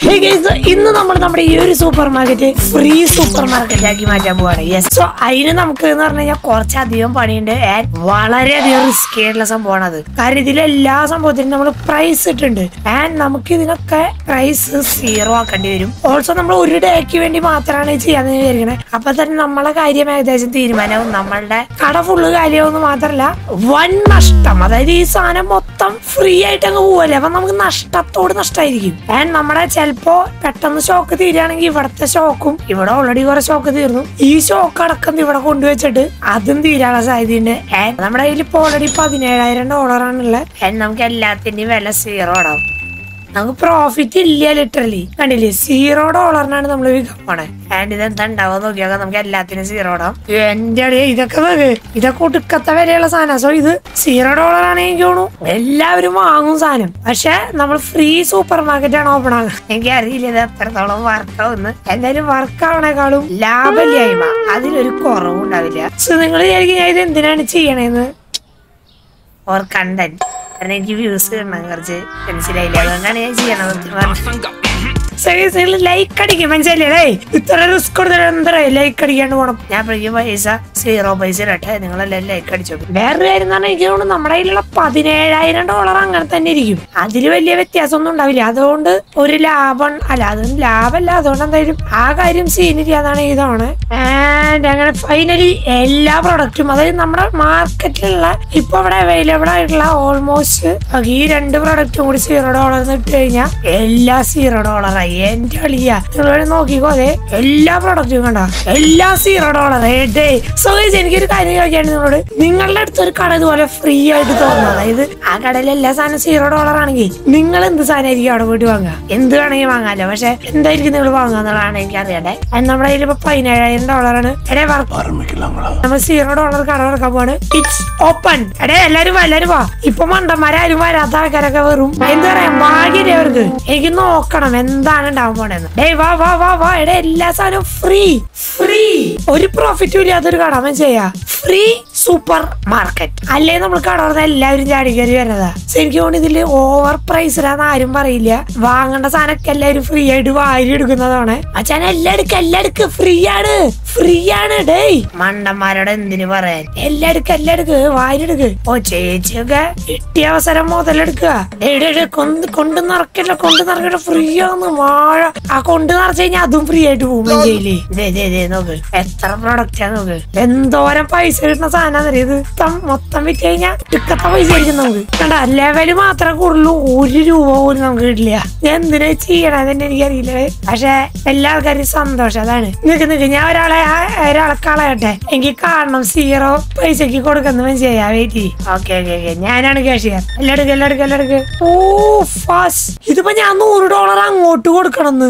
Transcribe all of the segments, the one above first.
Hey guys, ഇന്ന് നമ്മൾ നമ്മുടെ ഈ ഒരു supermarket free supermarket ആക്കി മാറ്റാൻ പോവാണ് യെസ് സോ അതിന് നമുക്ക് എന്ന് പറഞ്ഞു കഴിഞ്ഞാൽ കുറച്ചധികം പണിയുണ്ട് and വളരെയധികം റിസ്ക് ആയിട്ടുള്ള സംഭവമാണ് അത് കാരണം ഇതിൽ എല്ലാ സംഭവത്തിനും നമ്മൾ പ്രൈസ് ഇട്ടുണ്ട് ആൻഡ് നമുക്ക് ഇതിനൊക്കെ പ്രൈസ് സീറോ ആക്കേണ്ടി വരും ഓൾസോ നമ്മൾ ഒരു ഡേക്ക് വേണ്ടി മാത്രമാണ് ഇത് ചെയ്യാന്ന് വിചാരിക്കണേ അപ്പൊ തന്നെ നമ്മളെ കാര്യം ഏകദേശം തീരുമാനവും നമ്മളുടെ കട ഫുള്ള് കാര്യമാവുന്ന മാത്രമല്ല വൻ നഷ്ടം അതായത് ഈ സാധനം മൊത്തം ഫ്രീ ആയിട്ട് അങ്ങ് പോവല്ലേ അപ്പൊ നമുക്ക് നഷ്ടത്തോട് നഷ്ടമായിരിക്കും ആൻഡ് നമ്മുടെ ചിലപ്പോ പെട്ടെന്ന് ഷോക്ക് തീരുകയാണെങ്കിൽ ഇവിടത്തെ ഷോക്കും ഇവിടെ ഓൾറെഡി കുറെ ഷോക്ക് തീർന്നു ഈ ഷോക്ക് അടക്കം ഇവിടെ കൊണ്ടുവച്ചിട്ട് അതും തീരാനുള്ള സാധ്യതയുണ്ട് ആൻഡ് നമ്മുടെ കയ്യിൽ ഇപ്പൊ ഓൾറെഡി പതിനേഴായിരം ഡോളറാണുള്ളത് ആൻഡ് നമുക്ക് എല്ലാത്തിന്റെയും വില സീറോ ഇടാം നമുക്ക് പ്രോഫിറ്റ് ഇല്ല ലിറ്ററലി കണ്ടില്ലേ സീറോ ഡോളറിനാണ് നമ്മൾ വിൽക്കാൻ പോണേ ആൻഡ് ഇതെന്താ ഉണ്ടാവുക നോക്കിയാൽ നമുക്ക് എല്ലാത്തിനും സീറോ ഇടാം എന്റെ അടിയെ ഇതൊക്കെ നോക്ക് ഇതൊക്കെ ഒടുക്കത്തെ വിലയുള്ള സാധനം സോ ഇത് സീറോ ഡോളർ ആണ് എനിക്ക് തോന്നുന്നു എല്ലാവരും വാങ്ങും സാധനം പക്ഷെ നമ്മൾ ഫ്രീ സൂപ്പർ മാർക്കറ്റ് ആണ് ഓപ്പൺ ആകുക എനിക്ക് അറിയില്ല ഇത് എത്രത്തോളം വർക്ക് ആവുന്നു എന്തായാലും വർക്ക് ആവണേക്കാളും ലാഭമില്ലായ്മ അതിലൊരു കുറവും ഉണ്ടാവില്ല സോ നിങ്ങൾ വിചാരിക്കും ഞാൻ ഇത് എന്തിനാണ് ചെയ്യണേന്ന് ഓർ കണ്ടന്റ് കാരണം എനിക്ക് വ്യൂസ് കിട്ടണം കുറച്ച് മനസ്സിലായില്ല അതുകൊണ്ടാണ് ഞാൻ ചെയ്യണത് ലൈക്ക് അടിക്കും മനസ്സിലായില്ലേ ഇത്ര റിസ്ക് കൊടുത്തിട്ട് എന്താ ലൈക്ക് അടിക്കാണ്ട് പോണം ഞാൻ അപ്പോഴേക്കും പൈസ സീറോ പൈസ ഇടട്ടെ നിങ്ങളെല്ലാം ലൈക്ക് അടിച്ചോ വേറൊരു കാര്യം എന്ന് പറഞ്ഞാൽ എനിക്ക് തോന്നുന്നു നമ്മുടെ കയ്യിലുള്ള പതിനേഴായിരം ഡോളർ അങ്ങനെ തന്നെ ഇരിക്കും അതിൽ വലിയ വ്യത്യാസമൊന്നും ഉണ്ടാവില്ല അതുകൊണ്ട് ഒരു ലാഭം അല്ല അതൊന്നും ലാഭമല്ല അതുകൊണ്ട് എന്തായാലും ആ കാര്യം സീനില്ലാതാണ് ഇതാണ് ആൻഡ് അങ്ങനെ ഫൈനലി എല്ലാ പ്രൊഡക്റ്റും അതായത് നമ്മുടെ മാർക്കറ്റിലുള്ള ഇപ്പൊ ഇവിടെ അവൈലബിൾ ആയിട്ടുള്ള ഓൾമോസ്റ്റ് ഈ രണ്ട് പ്രൊഡക്റ്റും കൂടി സീറോ ഡോളർ ഇട്ട് കഴിഞ്ഞാൽ എല്ലാ സീറോ ഡോളറായി എന്റെ അളിയ നിങ്ങൾ വേണേ നോക്കിക്കോ അതെ എല്ലാ പ്രൊഡക്റ്റും കണ്ട എല്ലാ സീറോ ഡോളർ സോ എനിക്കൊരു കാര്യം ചോദിക്കാണ് നിങ്ങളോട് നിങ്ങളുടെ അടുത്ത് ഒരു കട ഇതുപോലെ ഫ്രീ ആയിട്ട് തോന്നുന്നു അതായത് ആ കടയിൽ എല്ലാ സാധനം സീറോ ഡോളർ ആണെങ്കിൽ നിങ്ങൾ എന്ത് സാധനമായിരിക്കും അവിടെ പോയിട്ട് വാങ്ങുക എന്ത് വേണമെങ്കിൽ വാങ്ങാലോ പക്ഷെ എന്തായിരിക്കും നിങ്ങൾ വാങ്ങുക എന്നുള്ളതാണ് എനിക്ക് അറിയണ്ടേ And നമ്മുടെ കയ്യിൽ ഇപ്പൊ പതിനേഴായിരം ഡോളറാണ് എടേ വർക്ക് നമ്മൾ സീറോ ഡോളർ കട തുറക്കാൻ പോവാണ് ഇറ്റ്സ് ഓപ്പൺ എടേ എല്ലാരും വാ എല്ലാരും വാ ഇപ്പൊ മണ്ടന്മാരാരും വരാത്ത ആൾക്കാരൊക്കെ വെറും എന്താ പറയാ ഭാഗ്യല്ലേ അവർക്ക് എനിക്ക് നോക്കണം എന്താണ് ഉണ്ടാവാൻ പോണെന്ന് ഡേ വാ വാ വാ വാ എടേ എല്ലാ സാധനവും ഫ്രീ ഫ്രീ ഒരു പ്രോഫിറ്റും ഇല്ലാത്തൊരു കട അവൻ ചെയ്യാ ഫ്രീ സൂപ്പർ മാർക്കറ്റ് അല്ലേ നമ്മൾ കട തുറന്ന എല്ലാവരും ചാടി കയറി വരുന്നതാ So എനിക്ക് തോന്നുന്നു ഇതില് ഓവർ പ്രൈസിലാന്ന് ആരും പറയില്ല വാങ്ങേണ്ട സാധനമൊക്കെ എല്ലാവരും ഫ്രീ ആയിട്ട് വാരി എടുക്കുന്നതാണ് അച്ഛൻ എല്ലാം എടുക്ക എല്ലാം എടുക്ക ഫ്രീ ആണ് ഫ്രീ ആണ് ഡേയ് മണ്ടന്മാരോട് എന്തിനു പറയാൻ എല്ലാം എടുക്ക എല്ലാം എടുക്ക് വാരി എടുക്ക് ഓ ചേച്ചിയൊക്കെ കിട്ടിയ അവസരം മുതലെടുക്കുക ഡേയ് ഡേയ് ഡേയ് കൊണ്ട് കൊണ്ട് നിറക്കില്ല കൊണ്ട് നിറക്കില്ല ഫ്രീ ആന്ന് വാഴ ആ കൊണ്ട് നിറച്ചു കഴിഞ്ഞാൽ അതും ഫ്രീ ആയിട്ട് പോകും മഞ്ചേരി ദേ ദേ ദേ നോക്ക് എത്ര പ്രൊഡക്റ്റാ നോക്ക് എന്തോരം പൈസ കിട്ടുന്ന സാധനം ഇത് മൊത്തം മൊത്തം വിറ്റ് കഴിഞ്ഞാൽ ടിക്കത്തെ പൈസ ആയിരിക്കും നമുക്ക് കണ്ട ലെവല് മാത്രമേ കൂടുതലൂ ഒരു രൂപ പോലും നമുക്ക് കിട്ടില്ല ഞാൻ എന്തിനാ ചെയ്യണമെന്ന് എനിക്കറിയില്ല പക്ഷെ എല്ലാ ആൾക്കാരും സന്തോഷം അതാണ് നിക്ക് നിക്ക് ഞാൻ ഒരാളെ ആ- ഒരാളെ കളയട്ടെ എനിക്ക് കാണണം സീറോ പൈസക്ക് കൊടുക്കുന്ന മനസ്സിലാ വെയിറ്റ് ഓക്കെ ഓക്കെ ഓക്കെ ഞാനാണ് ക്യാഷിയർ എല്ലാം എടുക്ക് എല്ലാം എടുക്ക് എല്ലാം എടുക്ക് ഓ ഫാസ്റ്റ് ഇതിപ്പോ ഞാൻ നൂറ് ഡോളർ അങ്ങോട്ട് കൊടുക്കണമെന്ന്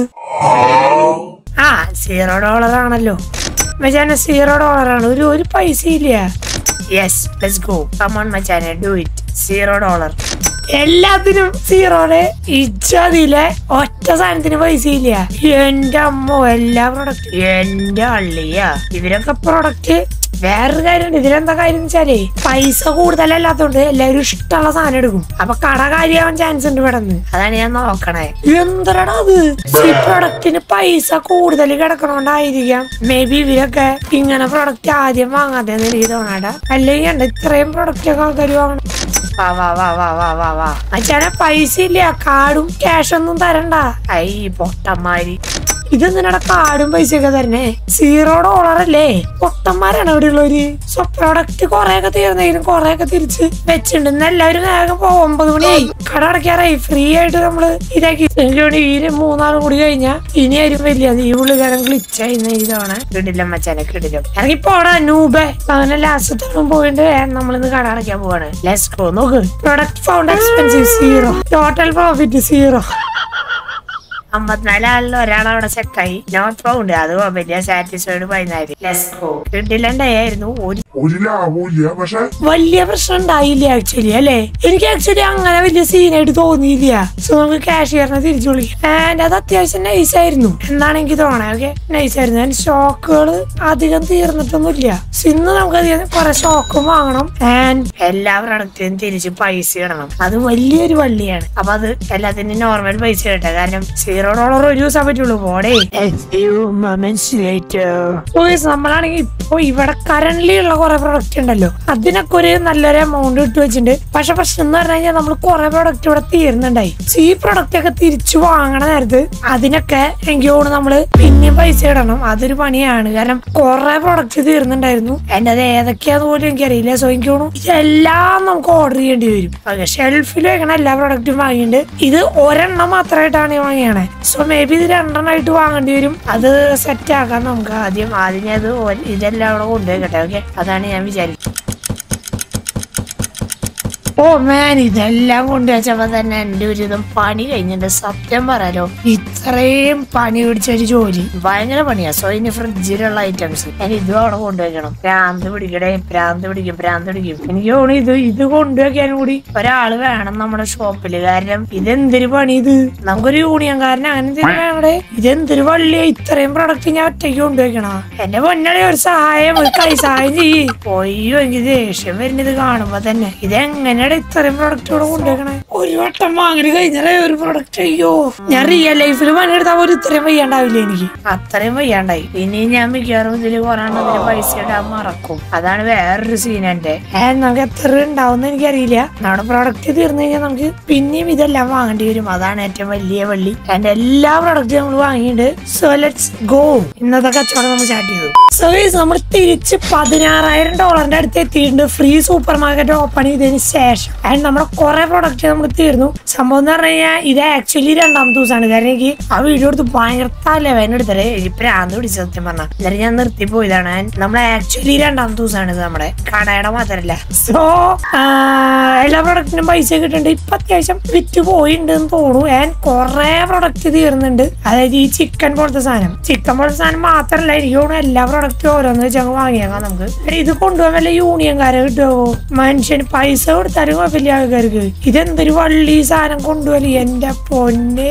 ആ സീറോ ഡോളർ ആണല്ലോ മച്ചാനെ സീറോ ഡോളർ ആണ് ഒരു ഒരു പൈസ ഇല്ല യെസ് ലെറ്റ്സ് ഗോ കമോൺ മച്ചാനെ ഡു ഇറ്റ് സീറോ ഡോളർ എല്ലാത്തിനും സീറോടെ ഇജ്ജതിലെ ഒറ്റ സാധനത്തിന് പൈസ ഇല്ല എന്റെ അമ്മ എല്ലാ പ്രൊഡക്റ്റ് എന്റെ അള്ളിയ ഇവരൊക്കെ പ്രൊഡക്റ്റ് വേറൊരു കാര്യമുണ്ട് ഇതിലെന്താ കാര്യം വെച്ചാലേ പൈസ കൂടുതലല്ലാത്തോണ്ട് എല്ലാവരും ഇഷ്ടമുള്ള സാധനം എടുക്കും അപ്പൊ കട കാര്യമാവാൻ ചാൻസ് ഉണ്ട് ഇവിടെ നിന്ന് അതാണ് ഞാൻ നോക്കണേ എന്തരടാ അത് ഈ പ്രൊഡക്റ്റിന് പൈസ കൂടുതൽ കിടക്കണോണ്ടായിരിക്കാം മേ ബി ഇവരൊക്കെ ഇങ്ങനെ പ്രൊഡക്റ്റ് ആദ്യം വാങ്ങാതെ എനിക്ക് തോന്നണ്ട അല്ലെങ്കിൽ ഉണ്ട് ഇത്രയും പ്രൊഡക്റ്റ് ഒക്കെ ആൾക്കാർ വാങ്ങണം വാ വാ വാ വാ വാ വാ വാ അച്ഛനെ പൈസ ഇല്ല കാർഡും ക്യാഷ് ഒന്നും തരണ്ട ഐ പൊട്ടന്മാരി ഇതെന്തിനാ കാർഡും പൈസ ഒക്കെ തരണേ സീറോ ഡോളർ അല്ലേ പൊട്ടന്മാരാണ് ഇവിടെ ഉള്ളവര് സോ പ്രൊഡക്റ്റ് കൊറേ ഒക്കെ തീർന്നെങ്കിലും കൊറേ ഒക്കെ തിരിച്ച് വെച്ചിട്ടുണ്ട് ഇന്ന് എല്ലാവരും വേഗം പോ ഒമ്പത് മണിയായി കട അടയ്ക്കാറായി ഫ്രീ ആയിട്ട് നമ്മള് ഇതാക്കി എനിക്ക് തോന്നി ഈ മൂന്നാളും കൂടി കഴിഞ്ഞാ ഇനി ആരും വലിയ ഈ പുള്ളിക്കാരൻ ഗ്ലിച്ചായി ഇതാണ് കിടിലം മച്ചാനെ കിടിലം ഇറങ്ങി പോടാ നൂബെ അങ്ങനെ ലാസ്റ്റ് തവണ പോയിട്ട് നമ്മളിന്ന് കട അടയ്ക്കാൻ പോവാണ് ലെറ്റ്സ് ഗോ നോക്ക് product found expensive zero total profit zero അമ്പത്തിനാല് ആളിൽ ഒരാൾ അവിടെ ചെക്കായി നോട്ട് ഫൗണ്ട് അത് വലിയ സാറ്റിസ്ഫൈഡ് പതിനാല് ലെസ് ഗോ കിട്ടില്ലണ്ടായിരുന്നു ഒരു ഒരു ലാഭവും ഇല്ല പക്ഷെ വലിയ പ്രശ്നം ഉണ്ടായില്ല ആക്ച്വലി അല്ലേ എനിക്ക് ആക്ച്വലി അങ്ങനെ വലിയ സീനായിട്ട് തോന്നിയില്ല സോ നമുക്ക് കാഷിയറിനെ തിരിച്ചു വിളിക്കാം ആൻഡ് അത് അത്യാവശ്യം നൈസ് ആയിരുന്നു എന്താണ് എനിക്ക് തോന്നണേ ഓക്കെ നൈസ് ആയിരുന്നു ആൻഡ് സ്റ്റോക്കുകൾ അധികം തീർന്നിട്ടൊന്നുമില്ല So ഇന്ന് നമുക്ക് അധികം കുറെ സ്റ്റോക്കും വാങ്ങണം ആൻഡ് എല്ലാ പ്രൊഡക്റ്റിനും തിരിച്ച് പൈസ ഇടണം അത് വലിയൊരു വള്ളിയാണ് അപ്പൊ അത് എല്ലാത്തിനും നോർമൽ പൈസ കിട്ടുക കാരണം സീറോ സീറോ ഡോളർ ഒരു ദിവസം പറ്റുള്ളൂ പോടേ നമ്മളാണെങ്കിൽ ഇപ്പൊ ഇവിടെ കറന്റ് ഉള്ള കുറെ പ്രൊഡക്റ്റ് ഉണ്ടല്ലോ അതിനൊക്കെ ഒരു നല്ലൊരു എമൗണ്ട് ഇട്ട് വെച്ചിട്ടുണ്ട് പക്ഷെ പ്രശ്നം എന്ന് പറഞ്ഞു കഴിഞ്ഞാൽ നമ്മൾ കുറെ പ്രൊഡക്റ്റ് ഇവിടെ തീരുന്നുണ്ടായി So, ഈ പ്രൊഡക്റ്റ് ഒക്കെ തിരിച്ചു വാങ്ങണ നേരത്ത് അതിനൊക്കെ എനിക്ക് തോന്നുന്നു നമ്മള് പിന്നെയും പൈസ ഇടണം അതൊരു പണിയാണ് കാരണം കുറെ പ്രൊഡക്റ്റ് തീർന്നുണ്ടായിരുന്നു എന്റെ അത് ഏതൊക്കെയാന്ന് പോലും എനിക്കറിയില്ല സോ എനിക്ക് തോന്നുന്നു ഇതെല്ലാം നമുക്ക് ഓർഡർ ചെയ്യേണ്ടി വരും പക്ഷെ ഷെൽഫിൽ വെക്കണ എല്ലാ പ്രൊഡക്റ്റും വാങ്ങിയിട്ട് ഇത് ഒരെണ്ണം മാത്രമായിട്ടാണ് വാങ്ങിയണേ സോ മേ ബി ഇത് രണ്ടെണ്ണമായിട്ട് വാങ്ങേണ്ടി വരും അത് സെറ്റ് ആക്കാൻ നമുക്ക് ആദ്യം ആദ്യം ഞാൻ ഇത് ഒ- ഇതെല്ലാം അവിടെ കൊണ്ടുപോയിക്കട്ടെ ഓക്കെ അതാണ് ഞാൻ വിചാരിക്കുന്നത് ഓ മാൻ ഇതെല്ലാം കൊണ്ടുവച്ചപ്പോ തന്നെ എന്റെ ഒരു വിധം പണി കഴിഞ്ഞിട്ട് സത്യം പറയാലോ ഇത്രയും പണി പിടിച്ച ഒരു ജോലി ഭയങ്കര പണിയാ സോ ഇനി ഫ്രിഡ്ജിലുള്ള ഐറ്റംസ് ഞാൻ ഇതും അവിടെ കൊണ്ടുവയ്ക്കണം ഭ്രാന്ത് പിടിക്കടേ ഭ്രാന്ത് പിടിക്കും ഭ്രാന്ത് പിടിക്കും എനിക്ക് തോന്നുന്നു ഇത് ഇത് കൊണ്ടുവയ്ക്കാനും കൂടി ഒരാള് വേണം നമ്മുടെ ഷോപ്പില് കാരണം ഇതെന്തൊരു പണി ഇത് നമുക്കൊരു യൂണിയൻകാരൻ അങ്ങനെ എന്തെങ്കിലും വേണേ ഇതെന്തൊരു വള്ളിയാ ഇത്രയും പ്രൊഡക്റ്റ് ഞാൻ ഒറ്റയ്ക്ക് കൊണ്ടുവയ്ക്കണ എന്റെ പൊന്നളി ഒരു സഹായം ഒരു കൈ സഹായം ചെയ്യ് പോയോ എനിക്ക് ദേഷ്യം വരുന്നത് കാണുമ്പോ തന്നെ ഇതെങ്ങനെയാണ് ഇത്രയും പ്രൊഡക്റ്റ് ഇവിടെ കൊണ്ടുവയ്ക്കണേ ഒരു വട്ടം വാങ്ങല് കഴിഞ്ഞാലേ ഒരു പ്രൊഡക്റ്റ് അയ്യോ ഞാൻ റിയൽ ലൈഫിൽ പണിയെടുത്താൽ പോലും ഇത്രയും വയ്യാണ്ടാവില്ല എനിക്ക് അത്രയും വയ്യാണ്ടായി ഇനി ഞാൻ മിക്കവാറും ഇതില് കൊറേണ്ണം ഇതില് പൈസ ഇടാൻ മറക്കും അതാണ് വേറൊരു സീൻ എന്റെ ഏ നമുക്ക് എത്ര ഉണ്ടാവും എനിക്കറിയില്ല നമ്മുടെ പ്രൊഡക്റ്റ് തീർന്നു കഴിഞ്ഞാൽ നമുക്ക് പിന്നെയും ഇതെല്ലാം വാങ്ങേണ്ടി വരും അതാണ് ഏറ്റവും വലിയ വള്ളി എന്റെ എല്ലാ പ്രൊഡക്റ്റും നമ്മൾ വാങ്ങിയിട്ട് സോ ലെറ്റ്സ് ഗോ ഇന്നത്തെ കച്ചവടം നമ്മൾ സ്റ്റാർട്ട് ചെയ്തു സോ നമ്മൾ തിരിച്ച് പതിനാറായിരം ഡോളറിന്റെ അടുത്ത് എത്തിയിട്ടുണ്ട് ഫ്രീ സൂപ്പർ മാർക്കറ്റ് ഓപ്പൺ ചെയ്തതിന് ശേഷം ആൻഡ് നമ്മുടെ കുറെ പ്രൊഡക്റ്റ് നമ്മൾ തീർന്നു സംഭവം എന്ന് പറഞ്ഞു കഴിഞ്ഞാൽ ഇത് ആക്ച്വലി രണ്ടാമത്തെ ദിവസമാണ് കാരണം എനിക്ക് ആ വീഡിയോ എടുത്ത് ഭയങ്കര തലവേന എടുത്തത് എനിക്ക് പ്രാന്ത് പിടിച്ച സത്യം പറഞ്ഞാൽ എന്നിട്ട് ഞാൻ നിർത്തി പോയതാണ് And നമ്മൾ ആക്ച്വലി രണ്ടാമത്തെ ദിവസമാണ് ഇത് നമ്മുടെ കടയുടെ മാത്രമല്ല സോ എല്ലാ പ്രൊഡക്റ്റിനും പൈസ കിട്ടുന്നുണ്ട് ഇപ്പൊ അത്യാവശ്യം വിറ്റ് പോയിട്ടുണ്ട് എന്ന് തോന്നുന്നു ആൻഡ് കുറെ പ്രൊഡക്റ്റ് തീർന്നുണ്ട് അതായത് ഈ ചിക്കൻ പോലത്തെ സാധനം ചിക്കൻ പോലത്തെ സാധനം മാത്രമല്ല എനിക്ക് തോന്നുന്നു എല്ലാ പ്രൊഡക്റ്റും ഓരോന്ന് വെച്ച് അങ്ങ് വാങ്ങിയേക്കാം നമുക്ക് എടി, ഇത് കൊണ്ടുപോകാൻ വല്ല യൂണിയൻകാരെ കിട്ടുമോ മനുഷ്യന് പൈസ കൊടുത്താലും കുഴപ്പമില്ല ആൾക്കാർക്ക് ഇതെന്തൊരു വള്ളി സാധനം കൊണ്ടുപോലി എന്റെ പൊന്നേ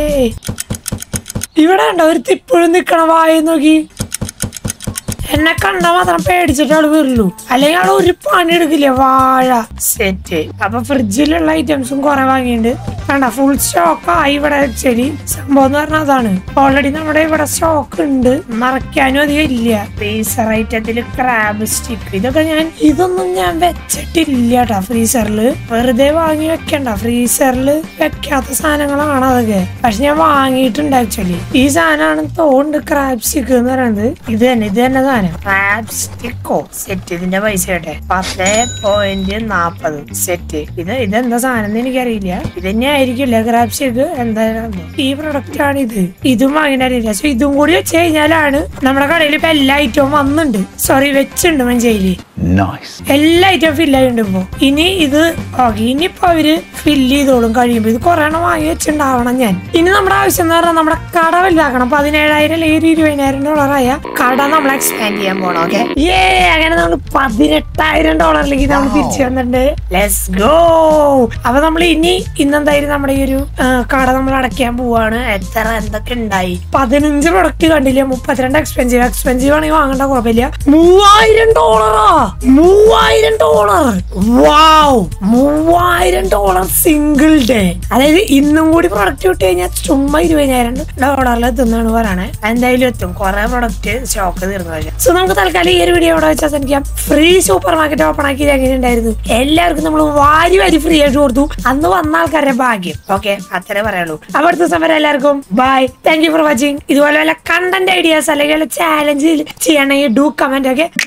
ഇവിടെ ഉണ്ടോ ഒരു തിപ്പോഴും നിക്കണ വായി നോക്കി എന്നെ കണ്ടാ മാത്രം പേടിച്ചിട്ട് അവള് വരുള്ളൂ അല്ലെങ്കിൽ അവള് ഒരു പണി എടുക്കില്ല വാഴ സെറ്റ് അപ്പൊ ഫ്രിഡ്ജിലുള്ള ഐറ്റംസും കുറെ വാങ്ങിയിട്ടുണ്ട് വേണ്ട ഫുൾ സ്റ്റോക്ക് ആയി ഇവിടെ ശരി സംഭവം എന്ന് പറഞ്ഞാൽ അതാണ് ഓൾറെഡി നമ്മുടെ ഇവിടെ സ്റ്റോക്ക് ഉണ്ട് മറക്കാനും അധികം ഇല്ല ഫ്രീസർ ഐറ്റത്തില് ക്രാബ് സ്റ്റിക്ക് ഇതൊക്കെ ഞാൻ ഇതൊന്നും ഞാൻ വെച്ചിട്ടില്ല കേട്ടോ ഫ്രീസറിൽ വെറുതെ വാങ്ങി വെക്കണ്ട ഫ്രീസറിൽ വെക്കാത്ത സാധനങ്ങളാണ് അതൊക്കെ പക്ഷെ ഞാൻ വാങ്ങിയിട്ടുണ്ട് ആക്ച്വലി ഈ സാധനമാണ് തോണ്ട് ക്രാബ് സ്റ്റിക്ക് എന്ന് പറയുന്നത് ഇത് തന്നെ ഇത് തന്നെ സാധനം ക്രാബ് സ്റ്റിക്കോ സെറ്റ് ഇതിന്റെ പൈസ കേട്ടെ പത്ത് പോയിന്റ് നാപ്പത് സെറ്റ് ഇത് ഇതെന്താ സാധനം എന്ന് എനിക്കറിയില്ല ഇത് തന്നെ ആയിരിക്കില്ല ക്രാബ് സ്റ്റിക്ക് എന്തായാലും ഈ പ്രൊഡക്റ്റ് ആണ് ഇത് ഇതും വാങ്ങിയിട്ടറിയില്ല സോ ഇതും കൂടി വെച്ച് കഴിഞ്ഞാലാണ് നമ്മുടെ കടയിൽ ഇപ്പൊ എല്ലാ ഐറ്റവും വന്നിട്ടുണ്ട് സോറി വെച്ചിട്ടുണ്ട് മഞ്ചേരി Nice. എല്ലാ ഐറ്റം ഫില്ല് ആയിട്ടുണ്ട് ഇപ്പൊ ഇനി ഇത് ഓക്കെ ഇനിയിപ്പോ അവര് ഫില്ല് ചെയ്തോളും കഴിയുമ്പോ ഇത് കുറെ എണ്ണം വാങ്ങി വെച്ചിട്ടുണ്ടാവണം ഞാൻ ഇനി നമ്മുടെ ആവശ്യം എന്ന് പറഞ്ഞാൽ നമ്മുടെ കട വലുതാക്കണം പതിനേഴായിരം അല്ലെങ്കിൽ ഒരു ഇരുപതിനായിരം ഡോളറായ കട നമ്മൾ എക്സ്പാൻഡ് ചെയ്യാൻ പോണം ഓക്കെ ഏ അങ്ങനെ നമ്മൾ പതിനെട്ടായിരം ഡോളറിലേക്ക് നമ്മൾ തിരിച്ചു വന്നിട്ടുണ്ട് ലെറ്റ്സ് ഗോ അപ്പൊ നമ്മൾ ഇനി ഇന്നെന്തായാലും നമ്മുടെ ഈ ഒരു ആ, കട നമ്മൾ അടയ്ക്കാൻ പോവാണ് എത്ര എന്തൊക്കെ ഉണ്ടായി പതിനഞ്ച് പ്രൊഡക്റ്റ് കണ്ടില്ല മുപ്പത്തിരണ്ട് എക്സ്പെൻസീവ് എക്സ്പെൻസീവ് ആണെങ്കിൽ വാങ്ങേണ്ട കുഴപ്പമില്ല മൂവായിരം ഡോളറാ മൂവായിരം ഡോളർ വാവ് മൂവായിരം ഡോളർ സിംഗിൾ ഡേ അതായത് ഇന്നും കൂടി പ്രൊഡക്റ്റ് വിട്ട് കഴിഞ്ഞാൽ ചുമ്മാ ഇരുപതിനായിരം ഡോളറിൽ എത്തുന്നതാണ് പറയണേ എന്തായാലും എത്തും കുറെ പ്രൊഡക്റ്റ് സ്റ്റോക്ക് തീർന്നു കഴിഞ്ഞാൽ സോ നമുക്ക് തൽക്കാലം ഈ ഒരു വീഡിയോ ഇവിടെ വെച്ചാൽ എനിക്ക് ഫ്രീ സൂപ്പർ മാർക്കറ്റ് ഓപ്പൺ ആക്കിയത് എങ്ങനെ ഉണ്ടായിരുന്നു എല്ലാവർക്കും നമ്മൾ വാരി വാരി ഫ്രീ ആയിട്ട് കൊടുത്തു അന്ന് വന്ന ആൾക്കാരുടെ ഭാഗ്യം ഓക്കെ അത്രേ പറയുള്ളൂ അപ്പൊ അടുത്ത സമയം എല്ലാവർക്കും bye thank you for watching ഇതുപോലെ വല്ല കണ്ടന്റ് ഐഡിയാസ് അല്ലെങ്കിൽ ചാലഞ്ച് ചെയ്യണമെങ്കിൽ ഡു കമന്റ് ഒക്കെ